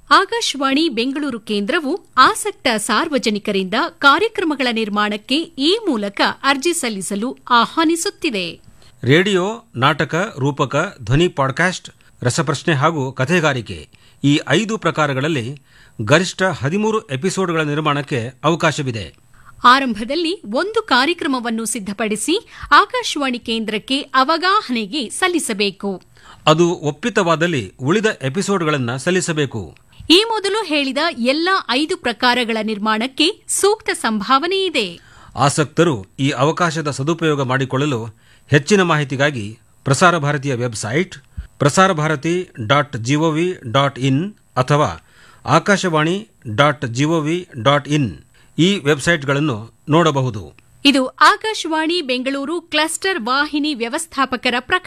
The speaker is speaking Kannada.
ಆಕಾಶವಾಣಿ ಬೆಂಗಳೂರು ಕೇಂದ್ರವು ಆಸಕ್ತ ಸಾರ್ವಜನಿಕರಿಂದ ಕಾರ್ಯಕ್ರಮಗಳ ನಿರ್ಮಾಣಕ್ಕೆ ಈ ಮೂಲಕ ಅರ್ಜಿ ಸಲ್ಲಿಸಲು ಆಹ್ವಾನಿಸುತ್ತಿದೆ ರೇಡಿಯೋ ನಾಟಕ ರೂಪಕ ಧ್ವನಿ ಪಾಡ್ಕಾಸ್ಟ್ ರಸಪ್ರಶ್ನೆ ಹಾಗೂ ಕಥೆಗಾರಿಕೆ ಈ ಐದು ಪ್ರಕಾರಗಳಲ್ಲಿ ಗರಿಷ್ಠ ಹದಿಮೂರು ಎಪಿಸೋಡ್ಗಳ ನಿರ್ಮಾಣಕ್ಕೆ ಅವಕಾಶವಿದೆ ಆರಂಭದಲ್ಲಿ ಒಂದು ಕಾರ್ಯಕ್ರಮವನ್ನು ಸಿದ್ಧಪಡಿಸಿ ಆಕಾಶವಾಣಿ ಕೇಂದ್ರಕ್ಕೆ ಅವಗಾಹನೆಗೆ ಸಲ್ಲಿಸಬೇಕು ಅದು ಒಪ್ಪಿತವಾದಲ್ಲಿ ಉಳಿದ ಎಪಿಸೋಡ್ಗಳನ್ನು ಸಲ್ಲಿಸಬೇಕು ಈ ಮೊದಲು ಹೇಳಿದ ಎಲ್ಲ ಐದು ಪ್ರಕಾರಗಳ ನಿರ್ಮಾಣಕ್ಕೆ ಸೂಕ್ತ ಸಂಭಾವನೆ ಇದೆ ಆಸಕ್ತರು ಈ ಅವಕಾಶದ ಸದುಪಯೋಗ ಮಾಡಿಕೊಳ್ಳಲು ಹೆಚ್ಚಿನ ಮಾಹಿತಿಗಾಗಿ ಪ್ರಸಾರ ಭಾರತಿಯ website Prasar Bharati dot G O V dot in ಅಥವಾ Akashvani dot G O V dot in ಈ ವೆಬ್ಸೈಟ್ಗಳನ್ನು ನೋಡಬಹುದು ಇದು ಆಕಾಶವಾಣಿ ಬೆಂಗಳೂರು ಕ್ಲಸ್ಟರ್ ವಾಹಿನಿ ವ್ಯವಸ್ಥಾಪಕರ ಪ್ರಕಟಣೆ